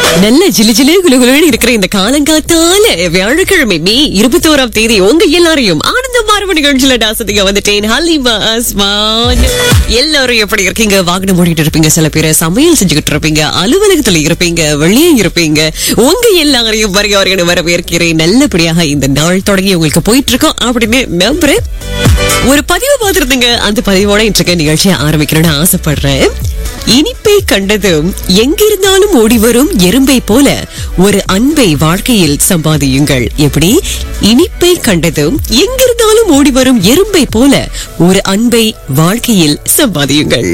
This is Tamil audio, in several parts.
நல்ல ஜிலு ஜிலு குலுகுலுன்னு இருக்கிற இந்த காலங்காத்தால வியாழக்கிழமை மே இருபத்தோராம் தேதி உங்க எல்லாரையும் ஆனந்த மார்பு நிகழ்ச்சியில டாசத்துக்கு வந்துட்டேன் ஹலிமா அஸ்மான் எல்லாரும் எப்படி இருக்கீங்க வாகனம் ஓடிட்டு இருப்பீங்க சில பேர் சமையல் செஞ்சுக்கிட்டு இருப்பீங்க அலுவலகத்துல இருப்பீங்க வெளியே இருப்பீங்க உங்க எல்லாரையும் வருகிறவர்கள் வரவேற்கிறேன் நல்லபடியாக இந்த நாள் தொடங்கி உங்களுக்கு போயிட்டு இருக்கோம் அப்படின்னு நம்புறேன் ஒரு பதிவு பார்த்திருந்தீங்க அந்த பதிவோட இன்றைக்கு நிகழ்ச்சியை ஆரம்பிக்கணும்னு ஆசைப்படுறேன் இனிப்பை கண்டதும் எங்கிருந்தாலும் ஓடி வரும் எறும்பை போல ஒரு அன்பை வாழ்க்கையில் சம்பாதியுங்கள் எப்படி இனிப்பை கண்டதும் எங்கிருந்தாலும் ஓடி வரும் எறும்பை போல ஒரு அன்பை வாழ்க்கையில் சம்பாதியுங்கள்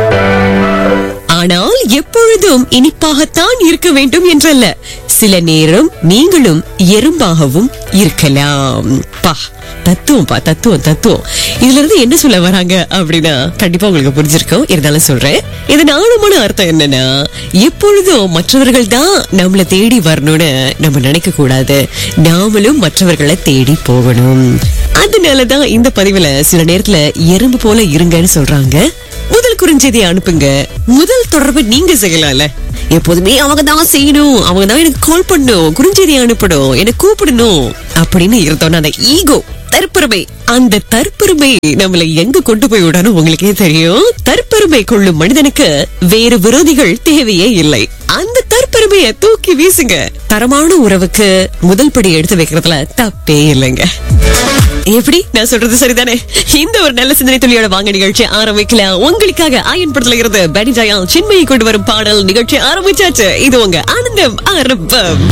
ஆனால் எப்பொழுதும் இனிப்பாகத்தான் இருக்க வேண்டும் என்றல்ல சில நேரம் நீங்களும் எறும்பாகவும் இருக்கலாம் பா தத்துவம் பா தத்துவம் தத்துவம் இதுல இருந்து என்ன சொல்ல வராங்க அப்படின்னா கண்டிப்பா உங்களுக்கு புரிஞ்சிருக்கும் இருந்தாலும் சொல்றேன் இதன் ஆழமான அர்த்தம் என்னன்னா எப்பொழுதும் மற்றவர்கள் தான் நம்மள தேடி வரணும்னு நம்ம நினைக்க கூடாது நாமளும் மற்றவர்களை தேடி போகணும் அதனாலதான் இந்த பதிவுல சில நேரத்துல எறும்பு போல இருங்கன்னு சொல்றாங்க முதல் குறுஞ்செய்தியை அனுப்புங்க முதல் தொடர்பு நீங்க செய்யலாம்ல எப்போதுமே அவங்க தான் செய்யணும் அவங்க தான் எனக்கு கால் பண்ணணும் குறுஞ்செய்தி அனுப்பணும் எனக்கு கூப்பிடணும் அப்படின்னு இருந்தோம்னா அந்த ஈகோ தற்பெருமை அந்த தற்பெருமை நம்மள எங்க கொண்டு போய் விடணும் உங்களுக்கே தெரியும் தற்பெருமை கொள்ளும் மனிதனுக்கு வேறு விரோதிகள் தேவையே இல்லை அந்த தற்பெருமையை தூக்கி வீசுங்க தரமான உறவுக்கு முதல் படி எடுத்து வைக்கிறதுல தப்பே இல்லைங்க எப்படி நான் சொல்றது சரிதானே இந்த ஒரு நல்ல சிந்தனை துளியோட வாங்க நிகழ்ச்சி ஆரம்பிக்கலாம் உங்களுக்காக ஆயன் படத்துல இருந்து பெனி ஜாயால் சின்மையை கொண்டு வரும் பாடல் நிகழ்ச்சி ஆரம்பிச்சாச்சு இது உங்க ஆனந்தம் ஆரம்பம்